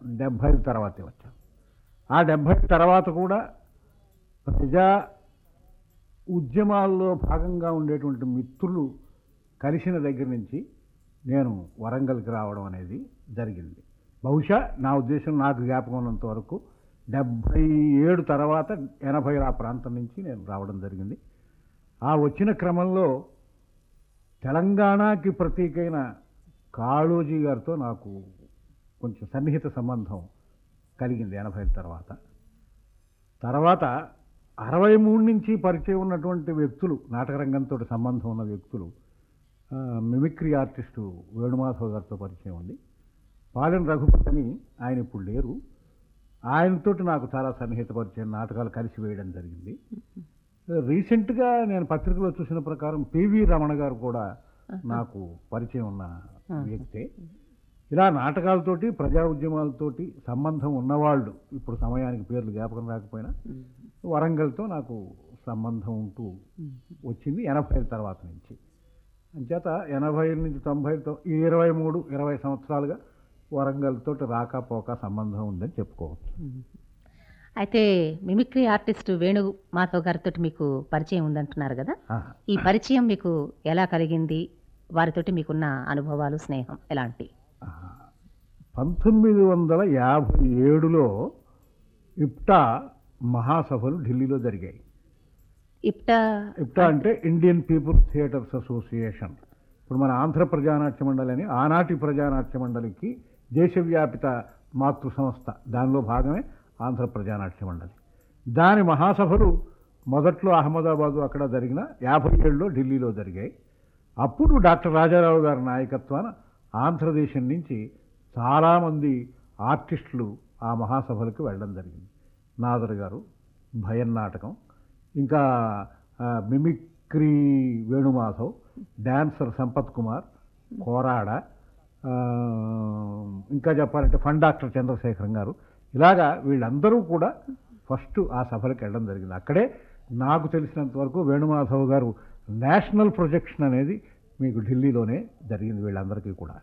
డెబ్భై తర్వాతే వచ్చాను ఆ డెబ్భై తర్వాత కూడా ప్రజా ఉద్యమాల్లో భాగంగా ఉండేటువంటి మిత్రులు కలిసిన దగ్గర నుంచి నేను వరంగల్కి రావడం అనేది జరిగింది బహుశా నా ఉద్దేశం నాకు జ్ఞాపకం ఉన్నంత వరకు డెబ్భై ఏడు తర్వాత ఎనభై ఆ ప్రాంతం నుంచి నేను రావడం జరిగింది ఆ వచ్చిన క్రమంలో తెలంగాణకి ప్రతీకైన కాళోజీ గారితో నాకు కొంచెం సన్నిహిత సంబంధం కలిగింది ఎనభై తర్వాత తర్వాత అరవై మూడు నుంచి పరిచయం ఉన్నటువంటి వ్యక్తులు నాటకరంగంతో సంబంధం ఉన్న వ్యక్తులు ఆ, మిమిక్రీ ఆర్టిస్టు వేణుమాధవ్ గారితో పరిచయం ఉంది పాలెం రఘుపతి అని ఆయన ఇప్పుడు లేరు ఆయనతోటి నాకు చాలా సన్నిహిత పరిచయం నాటకాలు కలిసి వేయడం జరిగింది రీసెంట్గా నేను పత్రికలో చూసిన ప్రకారం పివి రమణ గారు కూడా నాకు పరిచయం ఉన్న వ్యక్తే ఇలా నాటకాలతోటి ప్రజా ఉద్యమాలతోటి సంబంధం ఉన్నవాళ్ళు ఇప్పుడు సమయానికి పేర్లు జ్ఞాపకం రాకపోయినా వరంగల్తో నాకు సంబంధం ఉంటూ వచ్చింది ఎనభై తర్వాత నుంచి అంచేత ఎనభై నుంచి తొంభై తొ- ఈ ఇరవై మూడు ఇరవై సంవత్సరాలుగా వరంగల్తో రాకపోక సంబంధం ఉందని చెప్పుకోవచ్చు అయితే మిమిక్రీ ఆర్టిస్ట్ వేణు మాధవ్ గారితో మీకు పరిచయం ఉందంటున్నారు కదా ఆ, ఈ పరిచయం మీకు ఎలా కలిగింది వారితోటి మీకున్న అనుభవాలు స్నేహం ఎలాంటి ఆ, పంతొమ్మిది వందల యాభై ఏడులో ఇప్టా మహాసభలు ఢిల్లీలో జరిగాయి ఇప్టా ఇప్టా అంటే ఇండియన్ పీపుల్స్ థియేటర్స్ అసోసియేషన్ ఇప్పుడు మన ఆంధ్ర ప్రజానాట్య మండలి అని ఆనాటి ప్రజానాట్య మండలికి దేశవ్యాపిత మాతృ సంస్థ దానిలో భాగమే ఆంధ్ర ప్రజానాట్య మండలి దాని మహాసభలు మొదట్లో అహ్మదాబాదు అక్కడ జరిగిన యాభై ఏడులో ఢిల్లీలో జరిగాయి అప్పుడు డాక్టర్ రాజారావు గారి నాయకత్వాన ఆంధ్రదేశం నుంచి చాలామంది ఆర్టిస్టులు ఆ మహాసభలకు వెళ్ళడం జరిగింది నాదర్ గారు భయం నాటకం ఇంకా ఆ, మిమిక్రీ వేణుమాధవ్ డాన్సర్ సంపత్ కుమార్ కోరాడ ఆ, ఇంకా చెప్పాలంటే ఫన్ డాక్టర్ చంద్రశేఖరం గారు ఇలాగా వీళ్ళందరూ కూడా ఫస్ట్ ఆ సభలకు వెళ్ళడం జరిగింది అక్కడే నాకు తెలిసినంత వరకు వేణుమాధవ్ గారు నేషనల్ ప్రొజెక్షన్ అనేది మీకు ఢిల్లీలోనే జరిగింది వీళ్ళందరికీ కూడా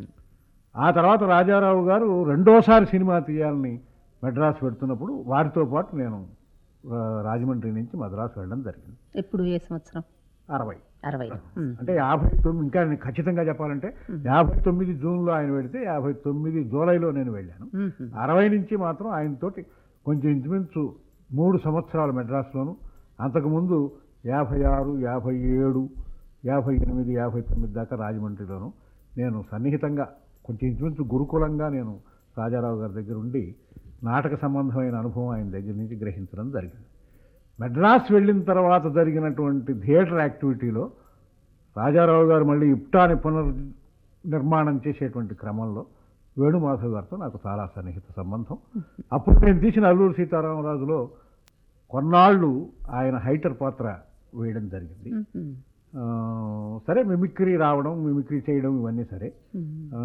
ఆ తర్వాత రాజారావు గారు రెండోసారి సినిమా తీయాలని మెడ్రాస్ పెడుతున్నప్పుడు వారితో పాటు నేను ఆ, రాజమండ్రి నుంచి మద్రాసు వెళ్ళడం జరిగింది ఎప్పుడు ఏ సంవత్సరం అరవై అరవై ఉమ్. అంటే యాభై తొమ్మిది ఇంకా నేను ఖచ్చితంగా చెప్పాలంటే యాభై తొమ్మిది జూన్లో ఆయన వెళితే యాభై తొమ్మిది జూలైలో నేను వెళ్ళాను ఉమ్. అరవై నుంచి మాత్రం ఆయనతోటి కొంచెం ఇంచుమించు మూడు సంవత్సరాలు మెడ్రాస్లోను అంతకుముందు యాభై ఆరు యాభై ఏడు యాభై ఎనిమిది యాభై తొమ్మిది దాకా రాజమండ్రిలోను నేను సన్నిహితంగా కొంచెం ఇంచుమించు గురుకులంగా నేను రాజారావు గారి దగ్గర ఉండి నాటక సంబంధమైన అనుభవం ఆయన దగ్గర నుంచి గ్రహించడం జరిగింది మెడ్రాస్ వెళ్ళిన తర్వాత జరిగినటువంటి థియేటర్ యాక్టివిటీలో రాజారావు గారు మళ్ళీ ఇప్టాని పునర్నిర్మాణం చేసేటువంటి క్రమంలో వేణుమాధవ్ గారితో నాకు చాలా సన్నిహిత సంబంధం అప్పుడు నేను తీసిన అల్లూరు సీతారామరాజులో కొన్నాళ్ళు ఆయన హైటర్ పాత్ర వేయడం జరిగింది ఉమ్. ఆ, సరే మిమిక్రీ రావడం మిమిక్రీ చేయడం ఇవన్నీ సరే ఉమ్. ఆ,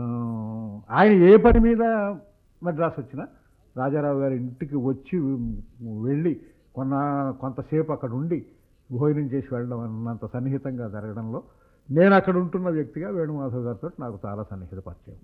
ఆయన ఏ పని మీద మద్రాసు వచ్చినా రాజారావు గారి ఇంటికి వచ్చి వెళ్ళి కొన్న కొంతసేపు అక్కడ ఉండి భోజనం చేసి వెళ్ళడం అన్నంత సన్నిహితంగా జరగడంలో నేను అక్కడ ఉంటున్న వ్యక్తిగా వేణుమాధవ్ గారితో నాకు చాలా సన్నిహిత పరిచయం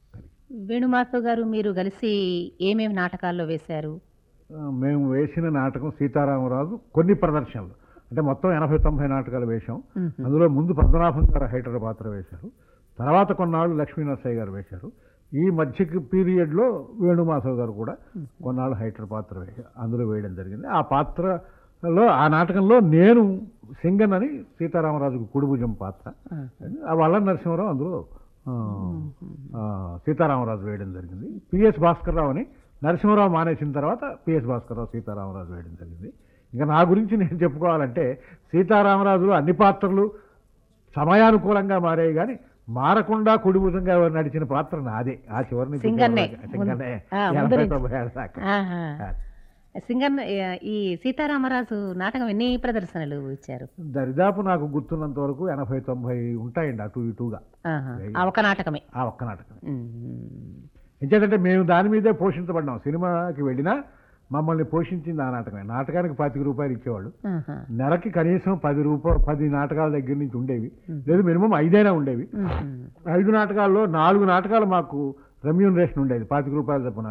వేణు మాధవ్ గారు మీరు కలిసి ఏమేమి నాటకాల్లో వేశారు ఆ, మేము వేసిన నాటకం సీతారామరాజు కొన్ని ప్రదర్శనలు అంటే మొత్తం ఎనభై తొంభై నాటకాలు వేశాం ఉమ్. అందులో ముందు పద్మనాభం గారు హైటర్ పాత్ర వేశారు తర్వాత కొన్నాళ్ళు లక్ష్మీ నరసయ్య గారు వేశారు ఈ మధ్యకి పీరియడ్లో వేణుమాధవ్ గారు కూడా కొన్నాళ్ళు హైటర్ పాత్ర వేశారు అందులో వేయడం జరిగింది ఆ పాత్రలో ఆ నాటకంలో నేను సింగన్ అని సీతారామరాజుకు కుడిభుజం పాత్ర ఆ వల్ల నరసింహరావు అందులో ఆ, ఆ, సీతారామరాజు వేయడం జరిగింది పిఎస్ భాస్కర్రావు అని నరసింహరావు మానేసిన తర్వాత పిఎస్ భాస్కర్రావు సీతారామరాజు వేయడం జరిగింది ఇంకా నా గురించి నేను చెప్పుకోవాలంటే సీతారామరాజులో అన్ని పాత్రలు సమయానుకూలంగా మారాయి కానీ మారకుండా కుడిభుజంగా నడిచిన పాత్ర నాదే ఆ చివరి నుంచి సింగన్నే. సింగన్నే. ఆ, ముందు ఎనభై నుంచి. తొంభై ఏళ్ళ దాకా. ఆహా. సింగర్ ఈ సీతారామరాజు నాటకం ఎన్ని ప్రదర్శనలు ఇచ్చారు దరిదాపు నాకు గుర్తున్నంత వరకు ఎనభై తొంభై ఉంటాయండి అటు ఇటుగా ఆహా. ఆ ఒక నాటకమే ఆ ఒక్క నాటకం ఉమ్. ఎంచేతంటే మేము దాని మీదే పోషించబడ్డాం సినిమాకి వెళ్ళినా మమ్మల్ని పోషించింది ఆ నాటకమే నాటకానికి పాతిక రూపాయలు ఇచ్చేవాళ్ళు ఆహా. నెలకి కనీసం పది రూపాయలు పది నాటకాల దగ్గర నుంచి ఉండేవి లేదు మినిమం ఐదైనా ఉండేవి ఉమ్. ఐదు నాటకాల్లో నాలుగు నాటకాలు మాకు రెమ్యూనరేషన్ ఉండేది పాతిక రూపాయల చొప్పున